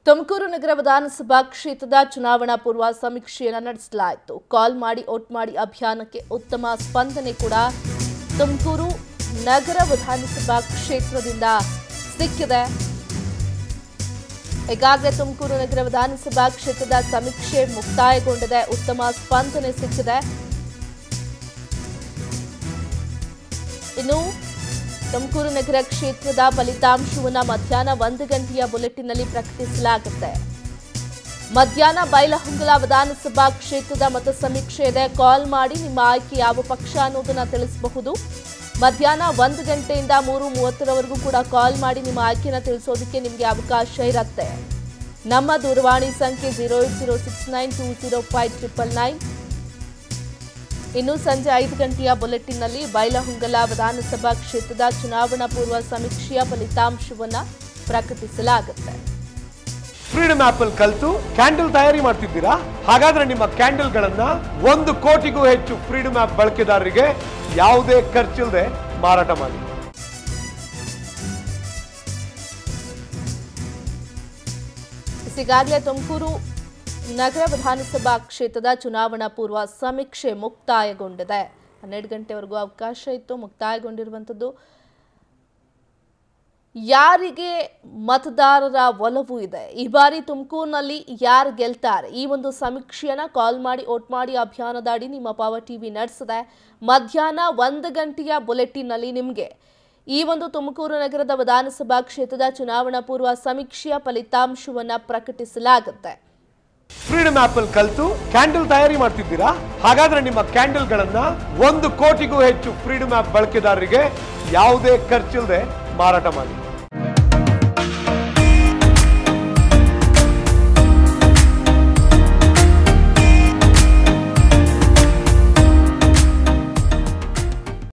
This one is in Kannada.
ತುಮಕೂರು ನಗರ ವಿಧಾನಸಭಾ ಕ್ಷೇತ್ರದ ಚುನಾವಣಾ ಪೂರ್ವ ಸಮೀಕ್ಷೆಯನ್ನು ನಡೆಸಲಾಯಿತು ಕಾಲ್ ಮಾಡಿ ಓಟ್ ಮಾಡಿ ಅಭಿಯಾನಕ್ಕೆ ಉತ್ತಮ ಸ್ಪಂದನೆ ಕೂಡ ತುಮಕೂರು ನಗರ ವಿಧಾನಸಭಾ ಕ್ಷೇತ್ರದಿಂದ ಸಿಕ್ಕಿದೆ ಈಗಾಗಲೇ ತುಮಕೂರು ನಗರ ವಿಧಾನಸಭಾ ಕ್ಷೇತ್ರದ ಸಮೀಕ್ಷೆ ಮುಕ್ತಾಯಗೊಂಡಿದೆ ಉತ್ತಮ ಸ್ಪಂದನೆ ಸಿಕ್ಕಿದೆ ಇನ್ನು ತುಮಕೂರು ನಗರ ಕ್ಷೇತ್ರದ ಫಲಿತಾಂಶವನ್ನು ಮಧ್ಯಾಹ್ನ ಒಂದು ಗಂಟೆಯ ಬುಲೆಟಿನ್ನಲ್ಲಿ ಪ್ರಕಟಿಸಲಾಗುತ್ತೆ ಮಧ್ಯಾಹ್ನ ಬೈಲಹೊಂಗಲ ವಿಧಾನಸಭಾ ಕ್ಷೇತ್ರದ ಮತ ಸಮೀಕ್ಷೆ ಇದೆ ಕಾಲ್ ಮಾಡಿ ನಿಮ್ಮ ಆಯ್ಕೆ ಯಾವ ಪಕ್ಷ ಅನ್ನೋದನ್ನ ತಿಳಿಸಬಹುದು ಮಧ್ಯಾಹ್ನ ಒಂದು ಗಂಟೆಯಿಂದ ಮೂರು ಮೂವತ್ತರವರೆಗೂ ಕೂಡ ಕಾಲ್ ಮಾಡಿ ನಿಮ್ಮ ಆಯ್ಕೆನ ತಿಳಿಸೋದಕ್ಕೆ ನಿಮಗೆ ಅವಕಾಶ ಇರುತ್ತೆ ನಮ್ಮ ದೂರವಾಣಿ ಸಂಖ್ಯೆ zero eight zero six nine two zero five triple nine ಇನ್ನು ಸಂಜೆ ಐದು ಗಂಟೆಯ ಬುಲೆಟಿನ್ನಲ್ಲಿ ಬೈಲಹೊಂಗಲ ವಿಧಾನಸಭಾ ಕ್ಷೇತ್ರದ ಚುನಾವಣಾ ಪೂರ್ವ ಸಮೀಕ್ಷೆಯ ಫಲಿತಾಂಶವನ್ನ ಪ್ರಕಟಿಸಲಾಗುತ್ತೆ ಫ್ರೀಡಮ್ ಆಪ್ ಅಲ್ಲಿ ಕಲಿತು ಕ್ಯಾಂಡಲ್ ತಯಾರಿ ಮಾಡ್ತಿದ್ದೀರಾ ಹಾಗಾದ್ರೆ ನಿಮ್ಮ ಕ್ಯಾಂಡಲ್ ಗಳನ್ನ ಒಂದು ಕೋಟಿಗೂ ಹೆಚ್ಚು ಫ್ರೀಡಮ್ ಆಪ್ ಬಳಕೆದಾರರಿಗೆ ಯಾವುದೇ ಖರ್ಚಿಲ್ಲದೆ ಮಾರಾಟ ಮಾಡಿ ಈಗಾಗಲೇ ತುಮಕೂರು ನಗರ ವಿಧಾನಸಭಾ ಕ್ಷೇತ್ರದ ಚುನಾವಣಾ ಪೂರ್ವ ಸಮೀಕ್ಷೆ ಮುಕ್ತಾಯಗೊಂಡಿದೆ ಹನ್ನೆರಡು ಗಂಟೆವರೆಗೂ ಅವಕಾಶ ಇತ್ತು ಮುಕ್ತಾಯಗೊಂಡಿರುವಂಥದ್ದು ಯಾರಿಗೆ ಮತದಾರರ ಒಲವು ಇದೆ ಈ ಬಾರಿ ತುಮಕೂರಿನಲ್ಲಿ ಯಾರು ಗೆಲ್ತಾರೆ ಈ ಒಂದು ಸಮೀಕ್ಷೆಯನ್ನ ಕಾಲ್ ಮಾಡಿ ಓಟ್ ಮಾಡಿ ಅಭಿಯಾನದ ಅಡಿ ನಿಮ್ಮ ಪವರ್ ಟಿವಿ ನಡೆಸಿದೆ ಮಧ್ಯಾಹ್ನ ಒಂದು ಗಂಟೆಯ ಬುಲೆಟಿನ್ನಲ್ಲಿ ನಿಮಗೆ ಈ ಒಂದು ತುಮಕೂರು ನಗರದ ವಿಧಾನಸಭಾ ಕ್ಷೇತ್ರದ ಚುನಾವಣಾ ಪೂರ್ವ ಸಮೀಕ್ಷೆಯ ಫಲಿತಾಂಶವನ್ನ ಪ್ರಕಟಿಸಲಾಗುತ್ತೆ ಫ್ರೀಡಮ್ ಆಪ್ ಅಲ್ಲಿ ಕಲಿತು ಕ್ಯಾಂಡಲ್ ತಯಾರಿ ಮಾಡ್ತಿದ್ದೀರಾ ಹಾಗಾದ್ರೆ ನಿಮ್ಮ ಕ್ಯಾಂಡಲ್ ಗಳನ್ನ ಒಂದು ಕೋಟಿಗೂ ಹೆಚ್ಚು ಫ್ರೀಡಮ್ ಆಪ್ ಬಳಕೆದಾರರಿಗೆ ಯಾವುದೇ ಖರ್ಚಿಲ್ಲದೆ ಮಾರಾಟ ಮಾಡಿ